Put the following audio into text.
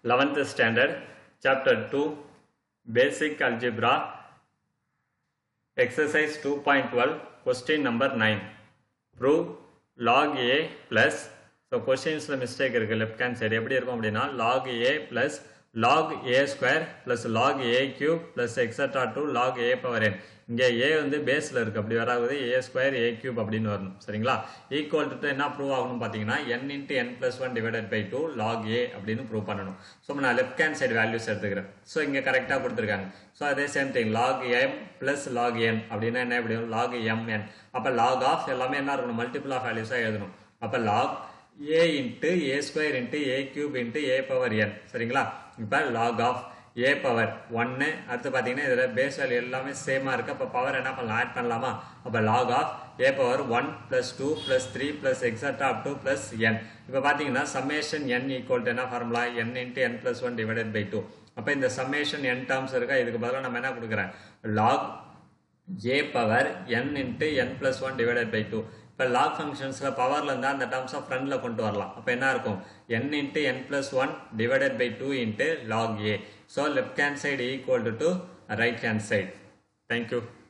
11th standard chapter 2 basic algebra exercise 2.12 question number 9 prove log a plus so கொஸ்டின்ஸில் mistake இருக்குது left hand side எப்படி இருக்கும் அப்படின்னா log a plus log a square plus log a cube plus extra to log a power n இங்கே a வந்து பேஸில் இருக்குது அப்படி வராது a ஸ்கொயர் a கியூப் அப்படின்னு வரணும் சரிங்களா ஈக்குவல் டு என்ன ப்ரூவ் ஆகணும் பார்த்தீங்கன்னா n into n plus one divided by two log a அப்படின்னு ப்ரூவ் பண்ணணும் ஸோ நான் லெஃப்ட் ஹேண்ட் சைடு வேல்யூஸ் எடுத்துக்கிறேன் ஸோ இங்கே கரெக்டாக கொடுத்துருக்காங்க ஸோ அதே same thing log m plus log n அப்படின்னா என்ன எப்படி வரும் லாக் எம் என் அப்போ லாக் ஆஃப் எல்லாமே என்ன இருக்கணும் மல்டிபிள் ஆஃப் வேல்யூஸாக எழுதணும் அப்போ log a into a square into a cube into a power n சரிங்களா இப்போ லாக் ஆஃப் ஏ பவர் ஒன்று அடுத்து பார்த்தீங்கன்னா இதில் பேஸ் வேல்யூ எல்லாமே சேமாக இருக்குது அப்போ பவர் என்ன பண்ணலாம் ஆட் பண்ணலாமா அப்போ log of a power one plus two plus three plus extra up to plus n இப்போ பார்த்தீங்கன்னா சம்மேஷன் என் ஈக்குவல் டு என்ன formula n into n plus one divided by two அப்போ இந்த சம்மேஷன் என் terms இருக்கா இதுக்கு பதிலாக நம்ம என்ன கொடுக்குறேன் log j power n into n plus one divided by two இப்போ லாக் ஃபங்க்ஷன்ஸில் பவரில் இருந்தால் அந்த டேர்ம்ஸை ஃப்ரண்டில் கொண்டு வரலாம் அப்போ என்ன இருக்கும் n into n plus one divided by two into log a so left hand side equal to right hand side thank you